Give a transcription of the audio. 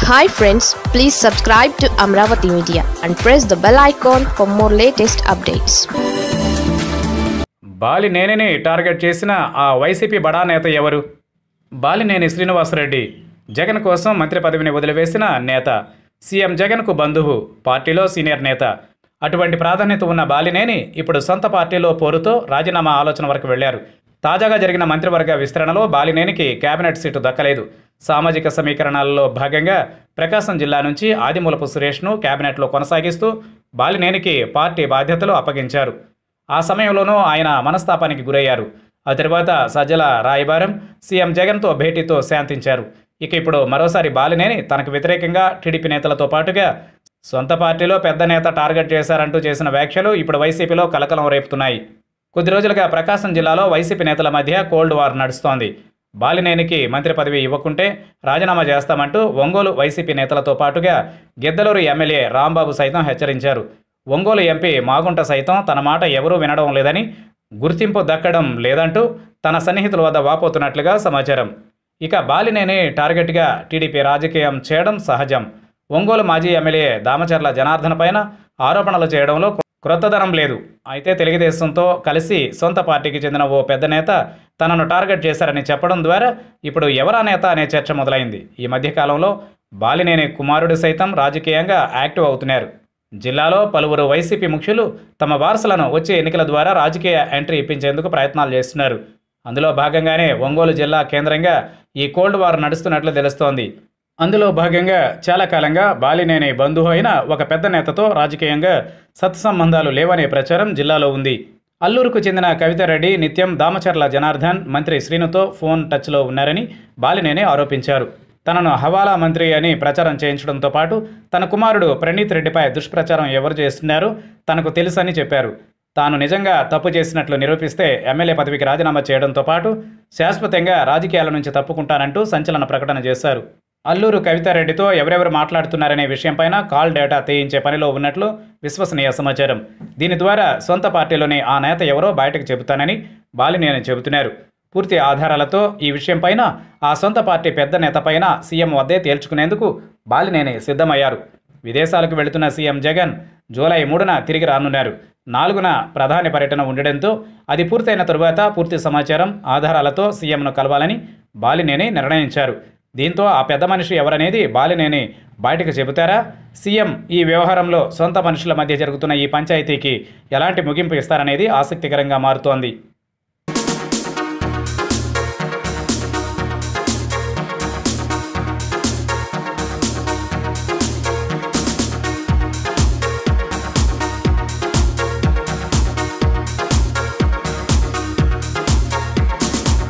hi friends please subscribe to Amaravati media and press the bell icon for more latest updates బాలినేనిని target చేసిన ఆ YCP బడా నేత ఎవరు బాలినేని శ్రీనివాసరెడ్డి జగన్ కోసం మంత్రి పదవిని వదిలివేసిన నేత సీఎం జగన్కు బంధువు పార్టీలో సీనియర్ నేత అటువంటి ప్రాధాన్యత ఉన్న బాలినేని ఇప్పుడు సొంత పార్టీలో పోరుతో రాజీనామా ఆలోచన వరకు వెళ్లారు తాజాగా జరిగిన మంత్రివర్గ విస్తరణలో బాలినేనికి కేబినెట్ సీటు దక్కలేదు సామాజిక సమీకరణాలలో భాగంగా ప్రకాశం జిల్లా నుంచి ఆదిమూలపు సురేష్ను కేబినెట్లో కొనసాగిస్తూ బాలినేనికి పార్టీ బాధ్యతలు అప్పగించారు ఆ సమయంలోనూ ఆయన మనస్తాపానికి గురయ్యారు ఆ తర్వాత సజ్జల రాయబారం సీఎం జగన్తో భేటీతో శాంతించారు ఇక ఇప్పుడు మరోసారి బాలినేని తనకు వ్యతిరేకంగా టీడీపీ నేతలతో పాటుగా సొంత పార్టీలో పెద్ద నేత టార్గెట్ చేశారంటూ చేసిన వ్యాఖ్యలు ఇప్పుడు వైసీపీలో కలకలం రేపుతున్నాయి కొద్ది రోజులుగా ప్రకాశం జిల్లాలో వైసీపీ నేతల మధ్య కోల్డ్ వార్ నడుస్తోంది బాలినేనికి మంత్రి పదవి ఇవ్వకుంటే రాజీనామా చేస్తామంటూ ఒంగోలు వైసీపీ నేతలతో పాటుగా గిద్దలూరు ఎమ్మెల్యే రాంబాబు సైతం హెచ్చరించారు ఒంగోలు ఎంపీ మాగుంట సైతం తన మాట ఎవరూ వినడం లేదని గుర్తింపు దక్కడం లేదంటూ తన సన్నిహితుల వద్ద వాపోతున్నట్లుగా సమాచారం ఇక బాలినేని టార్గెట్గా టీడీపీ రాజకీయం చేయడం సహజం ఒంగోలు మాజీ ఎమ్మెల్యే దామచర్ల జనార్దన్ పైన ఆరోపణలు చేయడంలో క్రొత్తదనం లేదు అయితే తెలుగుదేశంతో కలిసి సొంత పార్టీకి చెందిన ఓ పెద్ద నేత తనను టార్గెట్ చేశారని చెప్పడం ద్వారా ఇప్పుడు ఎవరా నేత అనే చర్చ మొదలైంది ఈ మధ్యకాలంలో బాలినేని కుమారుడు సైతం రాజకీయంగా యాక్టివ్ అవుతున్నారు జిల్లాలో పలువురు వైసీపీ ముఖ్యులు తమ వారసులను వచ్చే ఎన్నికల ద్వారా రాజకీయ ఎంట్రీ ఇప్పించేందుకు ప్రయత్నాలు చేస్తున్నారు అందులో భాగంగానే ఒంగోలు జిల్లా కేంద్రంగా ఈ కోల్డ్ వార్ నడుస్తున్నట్లు తెలుస్తోంది అందులో భాగంగా చాలా కాలంగా బాలినేని బంధువు అయిన ఒక పెద్ద నేతతో రాజకీయంగా సత్సంబంధాలు లేవనే ప్రచారం జిల్లాలో ఉంది అల్లూరుకు చెందిన కవితారెడ్డి నిత్యం దామచర్ల జనార్దన్ మంత్రి శ్రీనుతో ఫోన్ టచ్లో ఉన్నారని బాలినేని ఆరోపించారు తనను హవాలా మంత్రి అని ప్రచారం చేయించడంతో పాటు తన కుమారుడు ప్రణీత్ రెడ్డిపై దుష్ప్రచారం ఎవరు చేస్తున్నారో తనకు తెలుసని చెప్పారు తాను నిజంగా తప్పు చేసినట్లు నిరూపిస్తే ఎమ్మెల్యే పదవికి రాజీనామా చేయడంతో పాటు శాశ్వతంగా రాజకీయాల నుంచి తప్పుకుంటానంటూ సంచలన ప్రకటన చేశారు అల్లూరు కవితారెడ్డితో ఎవరెవరు మాట్లాడుతున్నారనే విషయంపైన కాల్ డేటా తీయించే పనిలో ఉన్నట్లు విశ్వసనీయ సమాచారం దీని ద్వారా సొంత పార్టీలోని ఆ నేత ఎవరో బయటకు చెబుతానని బాలినేని చెబుతున్నారు పూర్తి ఆధారాలతో ఈ విషయంపైన ఆ సొంత పార్టీ పెద్ద నేతపైన సీఎం వద్దే తేల్చుకునేందుకు బాలినేని సిద్ధమయ్యారు విదేశాలకు వెళుతున్న సీఎం జగన్ జూలై మూడున తిరిగి రానున్నారు నాలుగున ప్రధాని పర్యటన ఉండడంతో అది పూర్తయిన తరువాత పూర్తి సమాచారం ఆధారాలతో సీఎంను కలవాలని బాలినేని నిర్ణయించారు దీంతో ఆ పెద్ద మనిషి ఎవరనేది బాలినేని బయటకు చెబుతారా సీఎం ఈ వ్యవహారంలో సొంత మనుషుల మధ్య జరుగుతున్న ఈ పంచాయతీకి ఎలాంటి ముగింపు ఇస్తారనేది ఆసక్తికరంగా మారుతోంది